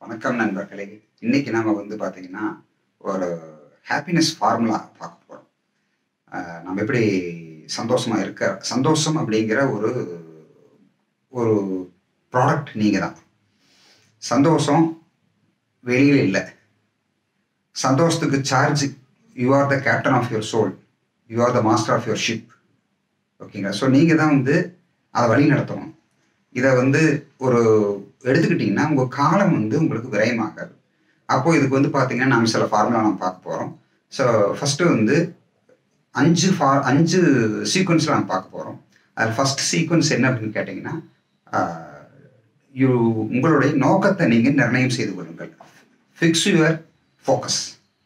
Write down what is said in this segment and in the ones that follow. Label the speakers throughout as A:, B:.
A: வணக்கம் நண்பர்களே இன்னைக்கு நாம வந்து பார்த்தீங்கன்னா ஒரு ஹாப்பினஸ் ஃபார்முலா பார்க்க போகிறோம் நம்ம எப்படி சந்தோஷமா இருக்க சந்தோஷம் அப்படிங்கிற ஒரு ஒரு ப்ராடக்ட் நீங்கள் தான் சந்தோஷம் வெளியில் இல்லை சந்தோஷத்துக்கு charge you are the captain of your soul you are the master of your ship ஓகேங்களா ஸோ நீங்கள் தான் வந்து அதை வழி நடத்தணும் இதை வந்து ஒரு எடுத்துக்கிட்டிங்கன்னா உங்கள் காலம் வந்து உங்களுக்கு விரயமாகாது அப்போது இதுக்கு வந்து பார்த்தீங்கன்னா நம்ம சில ஃபார்முலா நம்ம பார்க்க போகிறோம் ஸோ ஃபஸ்ட்டு வந்து அஞ்சு ஃபா அஞ்சு சீக்வன்ஸில் நம்ம பார்க்க போகிறோம் அது ஃபஸ்ட் சீக்வன்ஸ் என்ன அப்படின்னு கேட்டிங்கன்னா யூ உங்களுடைய நோக்கத்தை நீங்கள் நிர்ணயம் செய்து கொள்ளுங்கள் ஃபிக்ஸ் யுவர் ஃபோக்கஸ்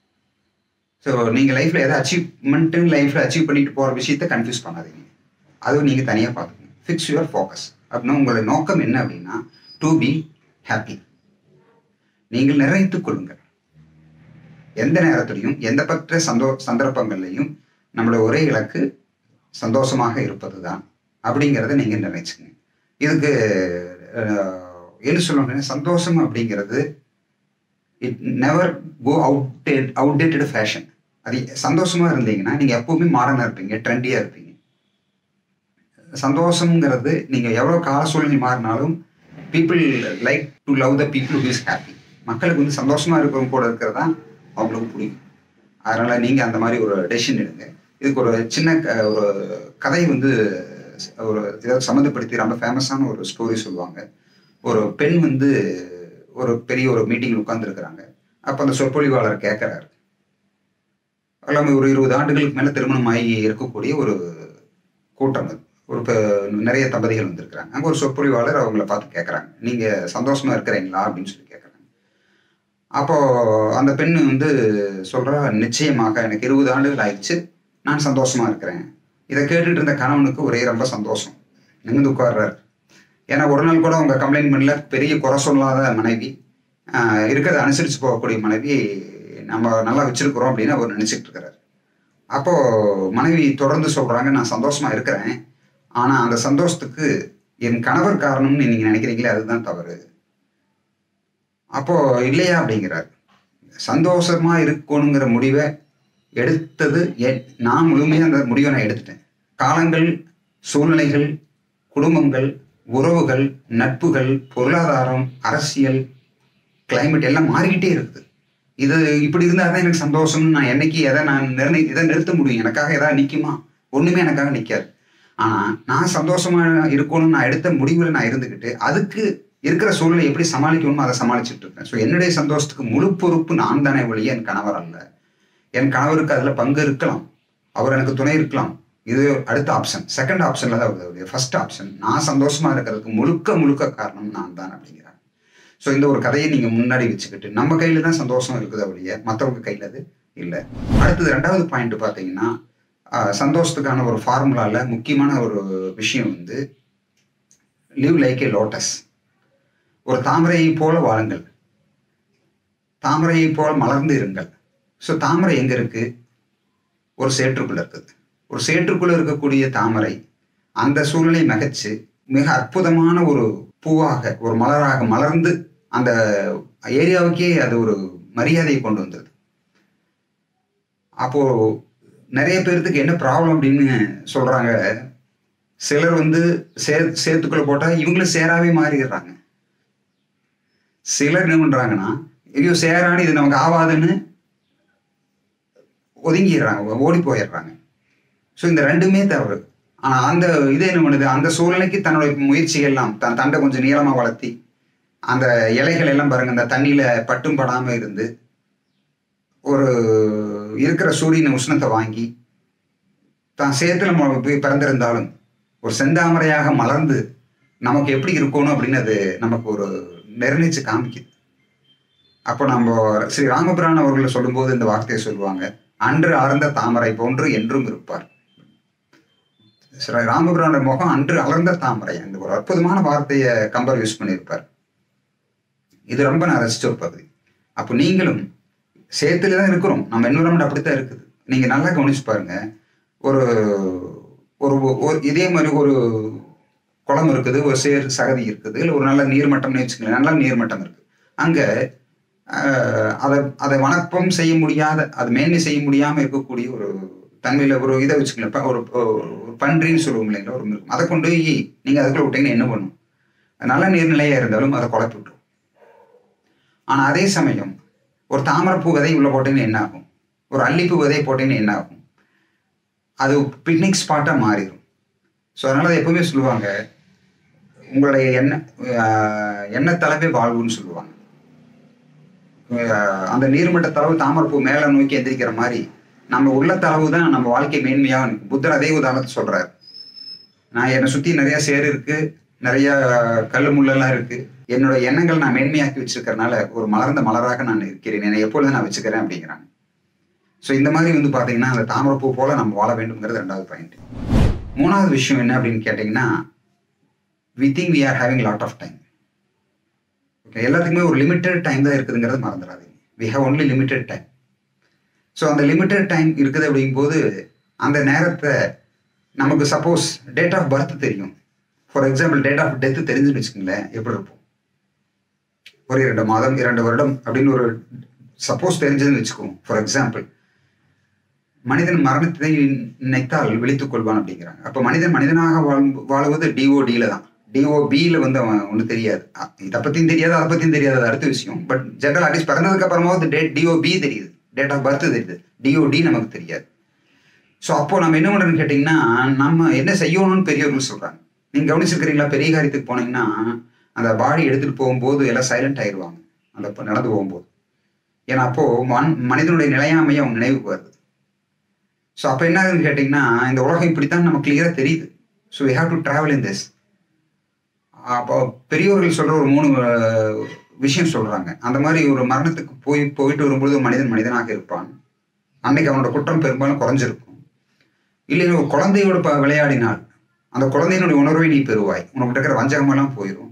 A: ஸோ நீங்கள் லைஃப்பில் எதை அச்சீவ்மெண்ட்டுன்னு லைஃப்பில் அச்சீவ் பண்ணிட்டு போகிற விஷயத்த கன்ஃபியூஸ் பண்ணாதீங்க அதுவும் நீங்கள் தனியாக பார்த்துக்கணும் ஃபிக்ஸ் யுவர் ஃபோக்கஸ் அப்படின்னா உங்களுடைய நோக்கம் என்ன அப்படின்னா டு பி ஹாப்பி நீங்கள் நிறைத்துக் கொள்ளுங்கள் எந்த நேரத்திலையும் எந்த பற்ற சந்தோ சந்தர்ப்பங்கள்லையும் நம்மளோட ஒரே இலக்கு சந்தோஷமாக இருப்பது தான் அப்படிங்கிறத நீங்கள் நினைச்சுங்க இதுக்கு என்ன சொல்லணும்னா சந்தோஷம் அப்படிங்கிறது it never go out outdated fashion அது சந்தோஷமா இருந்தீங்கன்னா நீங்கள் எப்பவுமே மாடர்னாக இருப்பீங்க ட்ரெண்டியாக இருப்பீங்க சந்தோஷங்கிறது நீங்கள் எவ்வளோ கால சூழ்நிலை மாறினாலும் people like to love the people who is happy மக்களுக்கு வந்து சந்தோஷமா இருக்கிறவங்க கூட இருக்கிறது தான் அவங்களுக்கு பிடிக்கும் அதனால நீங்கள் அந்த மாதிரி ஒரு டெசிஷன் எடுங்க இதுக்கு ஒரு சின்ன ஒரு கதை வந்து ஒரு ஏதாவது சம்மந்தப்படுத்தி ரொம்ப ஃபேமஸான ஒரு ஸ்டோரி சொல்லுவாங்க ஒரு பெண் வந்து ஒரு பெரிய ஒரு மீட்டிங்கில் உட்காந்துருக்குறாங்க அப்போ அந்த சொற்பொழிவாளர் கேட்குறாரு எல்லாமே ஒரு இருபது ஆண்டுகளுக்கு மேலே திருமணம் ஆகி இருக்கக்கூடிய ஒரு கூட்டம் அது ஒரு நிறைய தம்பதிகள் வந்திருக்கிறாங்க அங்கே ஒரு சொற்பொழிவாளர் அவங்கள பார்த்து கேட்குறாங்க நீங்கள் சந்தோஷமா இருக்கிறீங்களா அப்படின்னு சொல்லி கேட்குறாங்க அப்போ அந்த பெண் வந்து சொல்கிறா நிச்சயமாக எனக்கு இருபது ஆண்டுகள் ஆயிடுச்சு நான் சந்தோஷமா இருக்கிறேன் இதை கேட்டுட்டு இருந்த கணவனுக்கு ஒரே ரொம்ப சந்தோஷம் நிமிந்து உட்கார்றாரு ஏன்னா ஒரு நாள் கூட அவங்க கம்ப்ளைண்ட் பண்ணல பெரிய குறை சொல்லாத மனைவி இருக்கிறத அனுசரித்து போகக்கூடிய மனைவி நம்ம நல்லா வச்சிருக்கிறோம் அப்படின்னு அவர் நினச்சிட்டு இருக்கிறாரு அப்போ மனைவி தொடர்ந்து சொல்றாங்க நான் சந்தோஷமா இருக்கிறேன் ஆனா அந்த சந்தோஷத்துக்கு என் கணவர் காரணம்னு நீங்க நினைக்கிறீங்களே அதுதான் தவறு அப்போ இல்லையா அப்படிங்கிறார் சந்தோஷமா இருக்கணுங்கிற முடிவை எடுத்தது நான் முழுமையாக அந்த முடிவை நான் எடுத்துட்டேன் காலங்கள் சூழ்நிலைகள் குடும்பங்கள் உறவுகள் நட்புகள் பொருளாதாரம் அரசியல் கிளைமேட் எல்லாம் மாறிக்கிட்டே இருக்குது இது இப்படி இருந்தால் தான் எனக்கு சந்தோஷம்னு நான் என்னைக்கு எதை நான் நிர்ணய இதை நிறுத்த முடியும் எனக்காக எதாவது நிற்குமா ஒன்றுமே எனக்காக நிற்காது ஆனால் நான் சந்தோஷமா இருக்கணும்னு நான் எடுத்த முடிவில் நான் இருந்துக்கிட்டு அதுக்கு இருக்கிற சூழ்நிலை எப்படி சமாளிக்கணுமோ அதை சமாளிச்சுட்டு இருக்கேன் ஸோ என்னுடைய சந்தோஷத்துக்கு முழு பொறுப்பு நான் தானே ஒழிய என் கணவர் அல்ல என் கணவருக்கு அதில் பங்கு இருக்கலாம் அவர் எனக்கு துணை இருக்கலாம் இது அடுத்த ஆப்ஷன் செகண்ட் ஆப்ஷன்ல தான் வருது ஃபர்ஸ்ட் ஆப்ஷன் நான் சந்தோஷமா இருக்கிறதுக்கு முழுக்க முழுக்க காரணம் நான் தான் அப்படிங்கிறாங்க ஸோ இந்த ஒரு கதையை நீங்க முன்னாடி வச்சுக்கிட்டு நம்ம கையில தான் சந்தோஷம் இருக்குது அப்படியே மற்றவங்க கையில அது இல்லை அடுத்தது ரெண்டாவது பாயிண்ட் பார்த்தீங்கன்னா சந்தோஷத்துக்கான ஒரு ஃபார்முலால முக்கியமான ஒரு விஷயம் வந்து லிவ் லைக் ஏ லோட்டஸ் ஒரு தாமரையை போல வாழுங்கள் தாமரையை போல மலர்ந்து இருங்கள் ஸோ தாமரை எங்க இருக்கு ஒரு சேற்றுக்குள்ள இருக்குது ஒரு சேற்றுக்குள்ள இருக்கக்கூடிய தாமரை அந்த சூழ்நிலை நகைச்சு மிக அற்புதமான ஒரு பூவாக ஒரு மலராக மலர்ந்து அந்த ஏரியாவுக்கே அது ஒரு மரியாதையை கொண்டு வந்தது அப்போ நிறைய பேர்த்துக்கு என்ன ப்ராப்ளம் அப்படின்னு சொல்றாங்க சிலர் வந்து சே சேத்துக்குள்ள போட்டா இவங்களும் சேராவே மாறிடுறாங்க சிலர் என்ன பண்றாங்கன்னா ஐயோ சேரானு இது நமக்கு ஆவாதுன்னு ஒதுங்கிடுறாங்க ஓடி போயிடுறாங்க ஸோ இந்த ரெண்டுமே தவறு ஆனால் அந்த இது என்ன பண்ணுது அந்த சூழ்நிலைக்கு தன்னுடைய முயற்சிகள் எல்லாம் தன் தண்டை கொஞ்சம் நீளமாக வளர்த்தி அந்த இலைகள் எல்லாம் பாருங்க அந்த தண்ணியில பட்டும் படாமல் இருந்து ஒரு இருக்கிற சூரியன் உஷ்ணத்தை வாங்கி தான் சேத்துல போய் பிறந்திருந்தாலும் ஒரு செந்தாமரையாக மலர்ந்து நமக்கு எப்படி இருக்கணும் அப்படின்னு அது நமக்கு ஒரு நிர்ணயிச்சு காமிக்குது அப்போ நம்ம ஸ்ரீ ராமபிரான் அவர்கள் சொல்லும்போது இந்த வார்த்தையை சொல்லுவாங்க அன்று அறந்த தாமரை போன்று என்றும் இருப்பார் ராமபிரான முகம் அன்று அலர்ந்த தாமரை அந்த ஒரு அற்புதமான வார்த்தையை கம்பர் யூஸ் பண்ணியிருப்பார் இது ரொம்ப நான் ரசிச்ச ஒரு பகுதி அப்போ நீங்களும் சேத்துல தான் இருக்கிறோம் நம்ம என்வரன்மெண்ட் அப்படித்தான் இருக்குது நீங்க நல்லா கவனிச்சு பாருங்க ஒரு ஒரு இதே மாதிரி ஒரு குளம் இருக்குது ஒரு சேர் சகதி இருக்குது இல்லை ஒரு நல்ல நீர்மட்டம்னு வச்சுக்கோங்களேன் நல்ல நீர்மட்டம் இருக்கு அங்கே அதை அதை வணக்கம் செய்ய முடியாத அது மேன்மை செய்ய முடியாமல் இருக்கக்கூடிய ஒரு தன்மையில் ஒரு இதை வச்சுக்கலாம் ஒரு ஒரு பன்றின்னு சொல்லுவோம் இல்லைங்களா ஒரு மிருகம் அதை கொண்டு போய் நீங்கள் அதுக்குள்ள விட்டீங்கன்னா என்ன பண்ணும் நல்ல நீர்நிலையாக இருந்தாலும் அதை குழப்பி விட்டுரும் ஆனால் அதே சமயம் ஒரு தாமரைப்பூ விதை உள்ள போட்டீங்கன்னா என்ன ஆகும் ஒரு அல்லிப்பூ விதை போட்டீங்கன்னா என்ன ஆகும் அது பிக்னிக் ஸ்பாட்டாக மாறிடும் ஸோ அதனால் அதை எப்பவுமே சொல்லுவாங்க உங்களுடைய எண்ணெய் எண்ணெய் தலைவே வாழ்வுன்னு சொல்லுவாங்க அந்த நீர்மட்ட தளவு தாமரைப்பூ மேலே நோக்கி எந்திரிக்கிற மாதிரி நம்ம உள்ள தளவு தான் நம்ம வாழ்க்கை மேன்மையாக நிற்கும் புத்தர் அதே உதாரணத்தை சொல்றாரு நான் என்னை சுற்றி நிறைய சேரு இருக்கு நிறைய கல் முள்ளெல்லாம் இருக்கு என்னோட எண்ணங்கள் நான் மேன்மையாக்கி வச்சிருக்கிறதுனால ஒரு மலர்ந்த மலராக நான் இருக்கிறேன் என்னை எப்பொழுது நான் வச்சுக்கிறேன் அப்படிங்கிறாங்க ஸோ இந்த மாதிரி வந்து பார்த்தீங்கன்னா அந்த தாமரைப்பூ போல நம்ம வாழ வேண்டும்ங்கிறது ரெண்டாவது பாயிண்ட் மூணாவது விஷயம் என்ன அப்படின்னு கேட்டிங்கன்னா we think we are having lot of time okay எல்லாத்துக்குமே ஒரு லிமிட்டட் டைம் தான் இருக்குதுங்கிறது மறந்துடாதீங்க we have only limited time so அந்த லிமிட்டட் டைம் இருக்குது அப்படிங்கும்போது அந்த நேரத்தை நமக்கு சப்போஸ் டேட் ஆஃப் பர்த் தெரியும் for example date of death தெரிஞ்சுன்னு வச்சுக்கோங்களேன் எப்படி இருப்போம் ஒரு இரண்டு மாதம் இரண்டு வருடம் அப்படின்னு ஒரு சப்போஸ் தெரிஞ்சதுன்னு வச்சுக்கோங்க ஃபார் எக்ஸாம்பிள் மனிதன் மரணத்தை நினைத்தால் விழித்துக் கொள்வான் அப்படிங்கிறாங்க அப்போ மனிதன் மனிதனாக வாழ் வாழுவது டிஓடியில தான் டிஓபியில வந்து அவன் ஒன்றும் தெரியாது இதை பற்றியும் தெரியாது அதை பற்றியும் தெரியாது அது அடுத்த விஷயம் பட் ஜென்ரல் அட்லீஸ்ட் பிறந்ததுக்கு அப்புறமாவது டேட் டிஓபி தெரியுது டேட் ஆஃப் பர்த் தெரியுது டிஓடி நமக்கு தெரியாது ஸோ அப்போ நம்ம என்ன பண்ணுறோம்னு கேட்டிங்கன்னா நம்ம என்ன செய்யணும்னு பெரியவர்கள் சொல்கிறாங்க நீங்கள் கவனிச்சிருக்கிறீங்களா பெரிய காரியத்துக்கு போனீங்கன்னா அந்த பாடி எடுத்துகிட்டு போகும்போது எல்லாம் சைலண்ட் ஆயிடுவாங்க அந்த நடந்து போகும்போது ஏன்னா அப்போ மண் மனிதனுடைய நிலையாமையை அவங்க நினைவுக்கு வருது ஸோ அப்போ என்ன ஆகுதுன்னு கேட்டிங்கன்னா இந்த உலகம் இப்படித்தான் நம்ம கிளியராக தெரியுது so we have to travel in this அப்போ பெரியவர்கள் சொல்கிற ஒரு மூணு விஷயம் சொல்கிறாங்க அந்த மாதிரி ஒரு மரணத்துக்கு போய் போயிட்டு வரும்பொழுது ஒரு மனிதன் மனிதனாக இருப்பான் அன்னைக்கு அவனோட குற்றம் பெரும்பாலும் குறைஞ்சிருக்கும் இல்லைன்னா ஒரு குழந்தையோட ப விளையாடினால் அந்த குழந்தையினுடைய உணர்வை நீ பெறுவாய் உனக்கு இருக்கிற வஞ்சகமெல்லாம் போயிடும்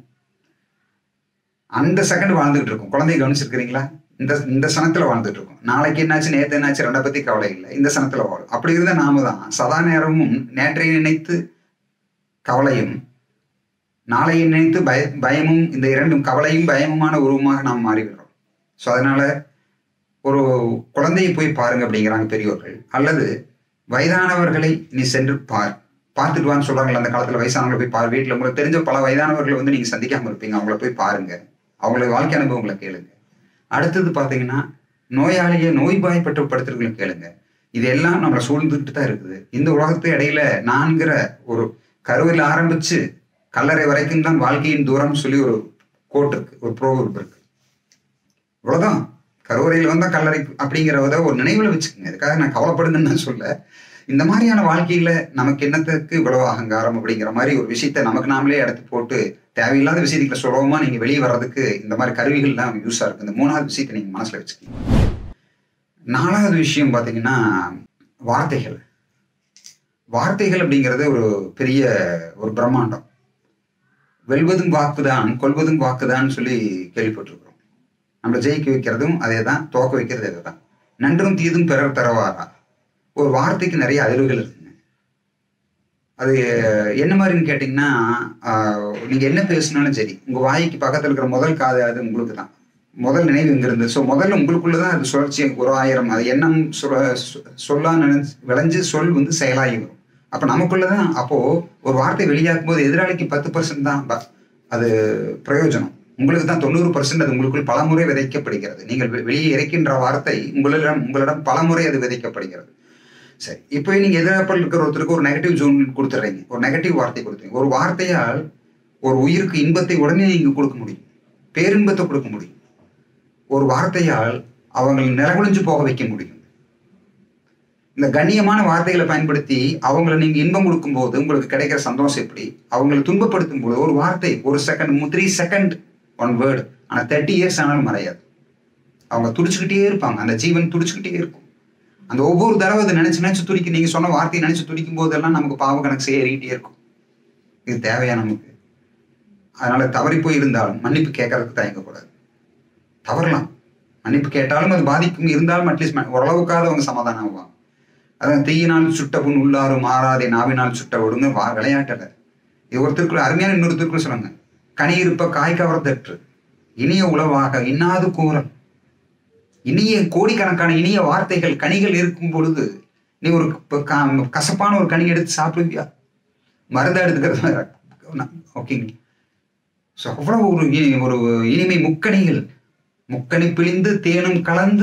A: அந்த செகண்ட் வாழ்ந்துகிட்டு இருக்கும் குழந்தைய கவனிச்சிருக்கிறீங்களா இந்த இந்த சனத்துல வாழ்ந்துட்டு இருக்கோம் நாளைக்கு என்னாச்சு நேற்று என்னாச்சு ரெண்டை பத்தி கவலை இல்லை இந்த சனத்துல வாழும் அப்படி இருந்த நாம தான் சதா நேரமும் நேற்றை நினைத்து கவலையும் நாளையை நினைத்து பய பயமும் இந்த இரண்டும் கவலையும் பயமுமான உருவமாக நாம் மாறிவிடுறோம் ஸோ அதனால ஒரு குழந்தையை போய் பாருங்க அப்படிங்கிறாங்க பெரியோர்கள் அல்லது வயதானவர்களை நீ சென்று பார் பார்த்துட்டு வான்னு சொல்றாங்களே அந்த காலத்துல வயசானவங்களை போய் பார் வீட்டில் உங்களுக்கு தெரிஞ்ச பல வயதானவர்களை வந்து நீங்க சந்திக்காம இருப்பீங்க அவங்கள போய் பாருங்க அவங்களோட வாழ்க்கை அனுபவங்களை கேளுங்க அடுத்தது பார்த்தீங்கன்னா நோயாளியை நோய்பாய்ப்பட்டு படுத்துறவங்களை கேளுங்க இது எல்லாம் நம்மளை சூழ்ந்துட்டு தான் இருக்குது இந்த உலகத்து இடையில நான்கிற ஒரு கருவில் ஆரம்பிச்சு கல்லறை வரைக்கும் தான் வாழ்க்கையின் தூரம் சொல்லி ஒரு கோட் இருக்கு ஒரு ப்ரோவர்ப் இருக்கு இவ்வளவுதான் கருவறையில் வந்தா கல்லறை அப்படிங்கிறத ஒரு நினைவுல வச்சுக்கோங்க இதுக்காக நான் கவலைப்படுங்கன்னு நான் சொல்ல இந்த மாதிரியான வாழ்க்கையில நமக்கு என்னத்துக்கு இவ்வளவு அகங்காரம் அப்படிங்கிற மாதிரி ஒரு விஷயத்த நமக்கு நாமளே எடுத்து போட்டு தேவையில்லாத விஷயத்துக்குள்ள சுலபமா நீங்க வெளியே வர்றதுக்கு இந்த மாதிரி கருவிகள்லாம் யூஸா இருக்கு இந்த மூணாவது விஷயத்தை நீங்க மனசுல வச்சுக்கோங்க நாலாவது விஷயம் பாத்தீங்கன்னா வார்த்தைகள் வார்த்தைகள் அப்படிங்கிறது ஒரு பெரிய ஒரு பிரம்மாண்டம் வெல்வதும் வாக்குதான் கொள்வதும் வாக்குதான் சொல்லி கேள்விப்பட்டிருக்கிறோம் நம்மளை ஜெயிக்க வைக்கிறதும் அதே தான் தோக்க வைக்கிறது அதே தான் நன்றும் தீதும் பிறர் தரவாரா ஒரு வார்த்தைக்கு நிறைய அதிர்வுகள் இருக்குங்க அது என்ன மாதிரின்னு கேட்டிங்கன்னா நீங்கள் என்ன பேசுனாலும் சரி உங்கள் வாய்க்கு பக்கத்தில் இருக்கிற முதல் காது அது உங்களுக்கு தான் முதல் நினைவு இங்கிருந்து ஸோ முதல்ல உங்களுக்குள்ள தான் அது சுழற்சி ஒரு ஆயிரம் அது எண்ணம் சொல்லா நினைச்சு விளைஞ்சு சொல் வந்து செயலாகி வரும் அப்போ நமக்குள்ள தான் அப்போது ஒரு வார்த்தை வெளியாகும் போது எதிராளிக்கு பத்து பர்சன்ட் தான் அது பிரயோஜனம் உங்களுக்கு தான் தொண்ணூறு பர்சன்ட் அது உங்களுக்குள் பலமுறை விதைக்கப்படுகிறது நீங்கள் வெளியே இறைக்கின்ற வார்த்தை உங்களிடம் உங்களிடம் பலமுறை அது விதைக்கப்படுகிறது சரி இப்போ நீங்க எதிர்ப்பில் இருக்கிற ஒருத்தருக்கு ஒரு நெகட்டிவ் ஜோன் கொடுத்துட்றீங்க ஒரு நெகட்டிவ் வார்த்தை கொடுத்துறீங்க ஒரு வார்த்தையால் ஒரு உயிருக்கு இன்பத்தை உடனே நீங்க கொடுக்க முடியும் பேரின்பத்தை கொடுக்க முடியும் ஒரு வார்த்தையால் அவங்களை நிலகுழிஞ்சு போக வைக்க முடியும் இந்த கண்ணியமான வார்த்தைகளை பயன்படுத்தி அவங்கள நீங்க இன்பம் கொடுக்கும் போது உங்களுக்கு கிடைக்கிற சந்தோஷம் எப்படி அவங்களை துன்பப்படுத்தும் போது ஒரு வார்த்தை ஒரு second three second one word ஆனா தேர்ட்டி இயர்ஸ் ஆனாலும் மறையாது அவங்க துடிச்சுக்கிட்டே இருப்பாங்க அந்த ஜீவன் துடிச்சுக்கிட்டே இருக்கும் அந்த ஒவ்வொரு தடவை அதை நினைச்சு நினைச்சு துடிக்க நீங்க சொன்ன வார்த்தையை நினைச்சு துடிக்கும் போதெல்லாம் நமக்கு பாவ கணக்கு செய்ய ஏறிக்கிட்டே இருக்கும் இது தேவையா நமக்கு அதனால தவறி போய் இருந்தாலும் மன்னிப்பு கேட்கறதுக்கு தயங்கக்கூடாது தவறலாம் மன்னிப்பு கேட்டாலும் அது பாதிக்கும் இருந்தாலும் அட்லீஸ்ட் ஓரளவுக்காவது அவங்க சமாதானம் ஆவாங்க அதான் தீயினால் சுட்ட புண் உள்ளாரும் மாறாதே நாவினால் சுட்ட ஒடுங்க வா விளையாட்டல இது ஒருத்தருக்குள்ள அருமையான இன்னொருத்தருக்குள்ள சொல்லுங்க கனி இருப்ப காய் கவர தற்று இனிய உளவாக இன்னாது கூறல் இனிய கோடிக்கணக்கான இனிய வார்த்தைகள் கனிகள் இருக்கும் பொழுது நீ ஒரு க- க- கசப்பான ஒரு கனி எடுத்து சாப்பிடுவியா மருந்தா எடுத்துக்கிறது ஓகேங்க ஸோ அவ்வளவு ஒரு இ- ஒரு இனிமை முக்கணிகள் முக்கணி பிழிந்து தேனும் கலந்து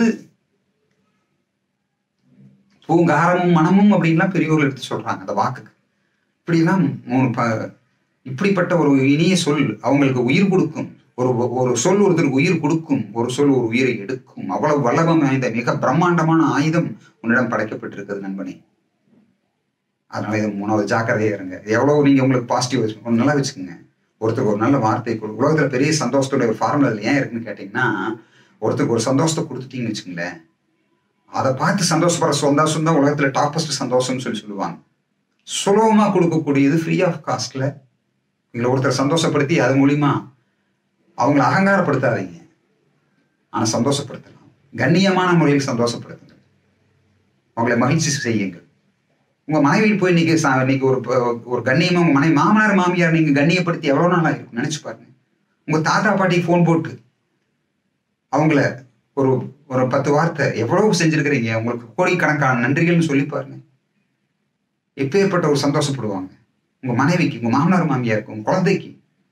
A: பூங்காரமும் மனமும் அப்படின்லாம் பெரியவர்கள் எடுத்து சொல்றாங்க அந்த வாக்குக்கு இப்படிலாம் மூணு ப- இப்படிப்பட்ட ஒரு இனிய சொல் அவங்களுக்கு உயிர் கொடுக்கும் ஒரு ஒரு சொல் ஒருத்தருக்கு உயிர் கொடுக்கும் ஒரு சொல் ஒரு உயிரை எடுக்கும் அவ்வளவு வல்லபம் வாய்ந்த மிக பிரம்மாண்டமான ஆயுதம் உன்னிடம் படைக்கப்பட்டிருக்கிறது நண்பனே அதனால இது மூணாவது ஜாக்கிரதையா இருங்க இது எவ்வளவு நீங்க உங்களுக்கு பாசிட்டிவ் ஒன்று நல்லா வச்சுக்கோங்க ஒருத்தருக்கு ஒரு நல்ல வார்த்தை கொடு உலகத்துல பெரிய சந்தோஷத்தோட ஒரு ஃபார்முலா இதுல ஏன் இருக்குன்னு கேட்டீங்கன்னா ஒருத்தருக்கு ஒரு சந்தோஷத்தை கொடுத்துட்டீங்கன்னு வச்சுங்களேன் அதை பார்த்து சந்தோஷப்படுற சந்தோஷம் தான் உலகத்துல டாப்பஸ்ட் சந்தோஷம்னு சொல்லி சொல்லுவாங்க சுலபமா கொடுக்கக்கூடியது ஃப்ரீ ஆஃப் காஸ்ட்ல உங்களை ஒருத்தர் சந்தோஷப்படுத்தி அது மூலியமா அவங்கள அகங்காரப்படுத்தாதீங்க ஆனா சந்தோஷப்படுத்தலாம் கண்ணியமான முறையில் சந்தோஷப்படுத்துங்க அவங்களை மகிழ்ச்சி செய்யுங்கள் உங்க மனைவி போய் இன்னைக்கு சா- இன்னைக்கு ஒரு ப- ஒரு கண்ணியமா உங்க மனைவி மாமனார் மாமியார் நீங்க கண்ணியப்படுத்தி எவ்வளவு நாளா இருக்கும் நினைச்சு பாருங்க உங்க தாத்தா பாட்டிக்கு ஃபோன் போட்டு அவங்கள ஒரு ஒரு பத்து வார்த்தை எவ்வளவு செஞ்சிருக்கிறீங்க உங்களுக்கு கோடிக்கணக்கான நன்றிகள்னு சொல்லி பாருங்க எப்பேற்பட்ட ஒரு சந்தோஷப்படுவாங்க உங்க மனைவிக்கு உங்க மாமனார் மாமியாருக்கு உங்க குழந்தைக்கு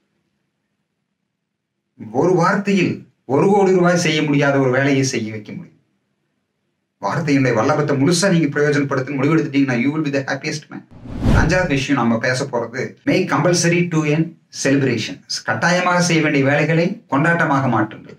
A: ஒரு வார்த்தையில் ஒரு கோடி ரூபாய் செய்ய முடியாத ஒரு வேலையை செய்ய வைக்க முடியும் வார்த்தையினுடைய வல்லபத்தை முழுசா நீங்க பிரயோஜனப்படுத்தி முடிவெடுத்துட்டீங்கன்னா you will be the happiest man அஞ்சாவது விஷயம் நம்ம பேச போறது make compulsory to an celebration கட்டாயமாக செய்ய வேண்டிய வேலைகளை கொண்டாட்டமாக மாற்றுங்கள்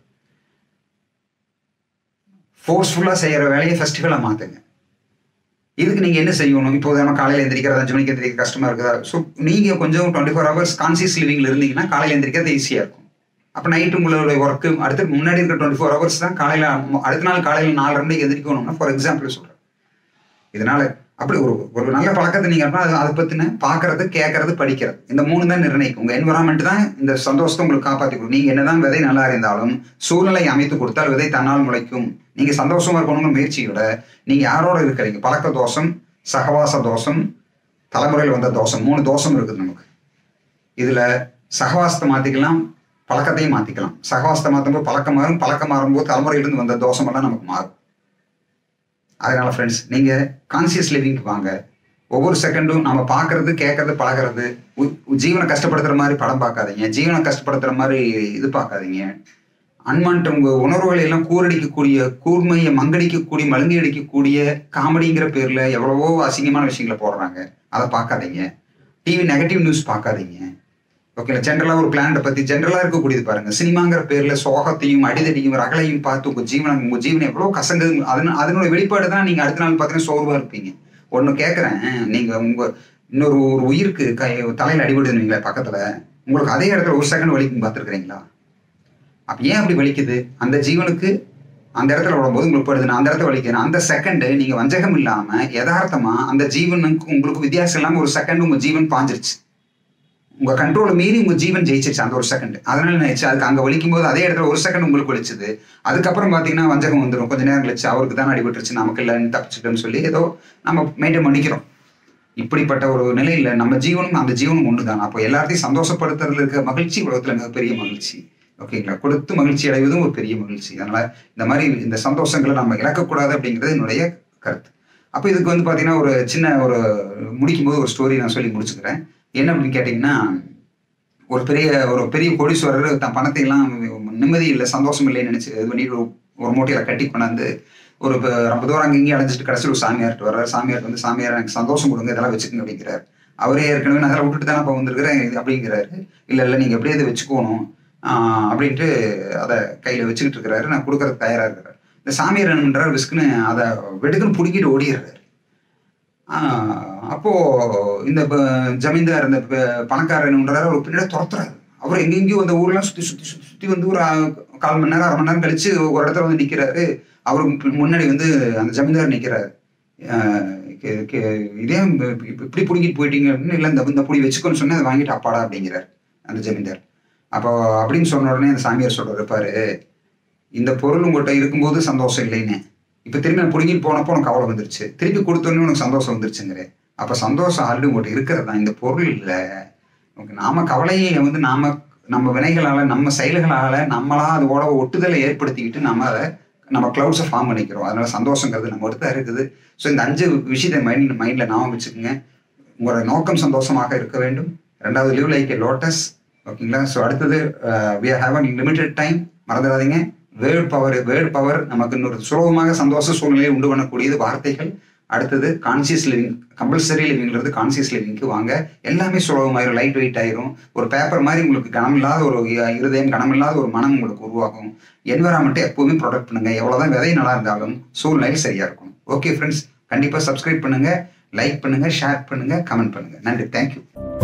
A: ஃபோர்ஸ்ஃபுல்லா செய்யற வேலையை ஃபெஸ்டிவலா மாத்துங்க இதுக்கு நீங்க என்ன செய்யணும் இப்போ நம்ம காலையில எந்திரிக்கிறது அஞ்சு மணிக்கு எந்திரிக்க கஷ்டமா இருக்குதா ஸோ நீங்க கொஞ்சம் டுவெண்ட்டி ஃபோர் ஹவர்ஸ் கான்சியஸ் லிவிங்ல இருந்தீங்கன்னா காலையில எந்திரிக்கிறது ஈஸியா இருக்கும் அப்போ நைட்டு உங்களுடைய ஒர்க்கு அடுத்து முன்னாடி இருக்க டுவெண்ட்டி ஃபோர் ஹவர்ஸ் தான் காலையில அடுத்த நாள் காலையில நாலரை மணிக்கு எந்திரிக்கணும்னா ஃபார் எக்ஸாம்பிள் சொல்றேன் இதனால அப்படி ஒரு ஒரு நல்ல பழக்கத்தை நீங்க இருப்பா, அது அதை பத்தின பாக்குறது கேட்கறது படிக்கிறது இந்த மூணு தான் நிர்ணயிக்கும் உங்க என்வரான்மெண்ட் தான் இந்த சந்தோஷத்தை உங்களுக்கு காப்பாத்தி கொடுக்கும் நீங்க என்னதான் விதை நல்லா இருந்தாலும் சூழ்நிலை அமைத்து கொடுத்தால் விதை தன்னால் முளைக்கும் நீங்க சந்தோஷமா இருக்கணுங்கிற முயற்சியோட நீங்க யாரோட இருக்கிறீங்க பழக்க தோஷம் சகவாச தோஷம் தலைமுறையில் வந்த தோஷம் மூணு தோஷம் இருக்குது நமக்கு இதுல சகவாசத்தை மாத்திக்கலாம் பழக்கத்தையும் மாத்திக்கலாம் சகவாசத்தை மாற்றும்போது பழக்கம் மாறும் பழக்கம் மாறும்போது தலைமுறையிலிருந்து வந்த தோஷம் எல்லாம் நமக்கு மாறும் அதனால ஃப்ரெண்ட்ஸ் நீங்க கான்சியஸ் லிவிங்க்கு வாங்க ஒவ்வொரு செகண்டும் நம்ம பார்க்கறது கேட்கறது பழகிறது உ- உ- ஜீவனை கஷ்டப்படுத்துற மாதிரி படம் பார்க்காதீங்க ஜீவனை கஷ்டப்படுத்துற மாதிரி இது பார்க்காதீங்க அன்மான்ட் உங்க உணர்வுகளை எல்லாம் கூரடிக்கக்கூடிய கூர்மையை மங்கடிக்கக்கூடிய மழுங்கி அடிக்கக்கூடிய காமெடிங்கிற பேர்ல எவ்வளவோ அசிங்கமான விஷயங்களை போடுறாங்க அதை பார்க்காதீங்க டிவி நெகட்டிவ் நியூஸ் பார்க்காதீங்க ஓகே ஜென்ரலாக ஒரு பிளான்ட்டை பத்தி ஜென்ரலா இருக்கக்கூடியது பாருங்க சினிமாங்கிற பேர்ல சோகத்தையும் அடிதடியும் ரகலையும் பார்த்து உங்க ஜீவனை உங்க ஜீவனை எவ்வளவு கசங்குது அதன் அதனோட வெளிப்பாடு தான் நீங்க அடுத்த நாள் பார்த்தீங்கன்னா சோர்வா இருப்பீங்க ஒண்ணு கேட்கறேன் நீங்க உங்க இன்னொரு ஒரு உயிருக்கு கை தலையில அடிபடுதுங்களே பக்கத்துல உங்களுக்கு அதே இடத்துல ஒரு செகண்ட் வலிக்கும் பார்த்துருக்கீங்களா அப்ப ஏன் அப்படி வலிக்குது அந்த ஜீவனுக்கு அந்த இடத்துல விடும்போது உங்களுக்கு படுது நான் அந்த இடத்துல வலிக்கிறேன் அந்த செகண்ட் நீங்க வஞ்சகம் இல்லாம யதார்த்தமா அந்த ஜீவனுக்கு உங்களுக்கு வித்தியாசம் இல்லாம ஒரு செகண்ட் உங்க ஜீவன் பாஞ்சிருச்சு உங்க கண்ட்ரோலை மீறி உங்க ஜீவன் ஜெயிச்சிருச்சு அந்த ஒரு செகண்ட் அதனால என்ன ஆயிடுச்சு அதுக்கு அங்க வலிக்கும் போது அதே இடத்துல ஒரு செகண்ட் உங்களுக்கு வலிச்சுது அதுக்கப்புறம் பாத்தீங்கன்னா வஞ்சகம் வந்துடும் கொஞ்ச நேரம் கழிச்சு அவருக்கு தான் அடிபட்டுருச்சு நமக்கு இல்லைன்னு தப்பிச்சுட்டோன்னு சொல்லி ஏதோ நம்ம மெயின்டைன் பண்ணிக்கிறோம் இப்படிப்பட்ட ஒரு நிலையில நம்ம ஜீவனும் அந்த ஜீவனும் ஒண்ணுதான் அப்போ எல்லாத்தையும் சந்தோஷப்படுத்துறதுல இருக்க மகிழ்ச்சி உலகத்துல மிகப்பெரிய மகிழ்ச்சி ஓகேங்களா கொடுத்து மகிழ்ச்சி அடைவதும் ஒரு பெரிய மகிழ்ச்சி அதனால இந்த மாதிரி இந்த சந்தோஷங்களை நம்ம இழக்கக்கூடாது அப்படிங்கிறது என்னுடைய கருத்து அப்போ இதுக்கு வந்து பாத்தீங்கன்னா ஒரு சின்ன ஒரு முடிக்கும் போது ஒரு ஸ்டோரி நான் சொல்லி முடிச்சுக்கிறேன் என்ன அப்படின்னு கேட்டிங்கன்னா ஒரு பெரிய ஒரு பெரிய கோடீஸ்வரர் தன் பணத்தை எல்லாம் நிம்மதி இல்லை சந்தோஷம் இல்லைன்னு நினைச்சு இது பண்ணி ஒரு ஒரு மூட்டையில கட்டி கொண்டாந்து ஒரு ப- ரொம்ப தூரம் அங்கே இங்கேயும் அலைஞ்சிட்டு கடைசியில் ஒரு சாமியார்ட்டு வர்றாரு சாமியார் வந்து சாமியார் எனக்கு சந்தோஷம் கொடுங்க இதெல்லாம் வச்சுக்கோங்க அப்படிங்கிறார் அவரே ஏற்கனவே நான் அதெல்லாம் விட்டுட்டு தானே இப்போ வந்திருக்கிறேன் இது அப்படிங்கிறாரு இல்லை இல்லை நீங்கள் எப்படியே இதை வச்சுக்கணும் ஆஹ் அப்படின்ட்டு அதை கையில் வச்சுக்கிட்டு இருக்கிறாரு நான் கொடுக்கறதுக்கு தயாராக இருக்கிறார் இந்த சாமியார் என்ன பண்ணுறாரு விஸ்குன்னு அதை வெடுக்குன்னு பிடிக்கிட்டு ஓடிடுறாரு ஆஹ் அப்போ இந்த ப- ஜமீன்தார் இந்த ப- பணக்காரர் என்ன பண்றாரு அவர் பின்னாடி துரத்துறாரு அவர் எங்கெங்கேயும் அந்த ஊர்லாம் சுத்தி சுத்தி சுத்தி சுத்தி வந்து ஒரு ஆ- கால் மணி நேரம் அரை மணி நேரம் கழிச்சு ஒரு இடத்துல வந்து நிக்கிறாரு அவருக்கு முன்னாடி வந்து அந்த ஜமீன்தார் நிக்கிறாரு ஆஹ் கே- கே- இதே இப்ப- இப்ப இப்படி பிடிங்கிட்டு போயிட்டீங்க அப்படின்னு இல்லை இந்த இந்த புடி வச்சுக்கோன்னு சொன்னா அதை வாங்கிட்டு அப்பாடா அப்படிங்கிறார் அந்த ஜமீன்தார் அப்போ அப்படின்னு சொன்ன உடனே அந்த சாமியார் சொல்றாரு பாரு இந்த பொருள் உங்கள்கிட்ட இருக்கும்போது சந்தோஷம் இல்லைன்னு இப்போ திரும்பி நான் பிடிங்கிட்டு போனப்போ உனக்கு கவலை வந்துருச்சு திருப்பி கொடுத்தோன்னே உனக்கு சந்தோஷம் வந்துருச்சுங்கிற அப்போ சந்தோஷம் ஆல்ரெடி உங்கள்கிட்ட இருக்கிறது தான் இந்த பொருள் இல்லை உனக்கு நாம கவலையை வந்து நாம நம்ம வினைகளால நம்ம செயல்களால நம்மளா அதோட ஒட்டுதலை ஏற்படுத்திக்கிட்டு நம்ம அதை நம்ம கிளவுட்ஸை ஃபார்ம் பண்ணிக்கிறோம் அதனால சந்தோஷங்கிறது நம்ம தான் இருக்குது ஸோ இந்த அஞ்சு விஷயத்தை மைண்ட் மைண்டில் ஞாபகம் வச்சுக்கோங்க உங்களோட நோக்கம் சந்தோஷமாக இருக்க வேண்டும் ரெண்டாவது லிவ் லைக் ஏ லோட்டஸ் ஓகேங்களா ஸோ அடுத்தது we have unlimited time மறந்துடாதீங்க வேர்ட் பவர் வேர்ட் பவர் நமக்கு இன்னொரு சுலபமாக சந்தோஷ சூழ்நிலையை உண்டு பண்ணக்கூடியது வார்த்தைகள் அடுத்தது கான்சியஸ் லிவிங் கம்பல்சரி லிவிங்கிறது கான்சியஸ் லிவிங்க்கு வாங்க எல்லாமே சுலபமாயிரும் லைட் வெயிட் ஆயிரும் ஒரு பேப்பர் மாதிரி உங்களுக்கு கனமில்லாத ஒரு இ- இருதயம் கனமில்லாத ஒரு மனம் உங்களுக்கு உருவாகும் என்வரான்மெண்ட்டை எப்போதுமே ப்ரொடெக்ட் பண்ணுங்க எவ்வளவுதான் விதை நல்லா இருந்தாலும் சூழ்நிலை சரியா இருக்கும் ஓகே ஃப்ரெண்ட்ஸ் கண்டிப்பா சப்ஸ்கிரைப் பண்ணுங்க லைக் பண்ணுங்க ஷேர் பண்ணுங்க கமெண்ட் பண்ணுங்க நன்றி தேங்க்யூ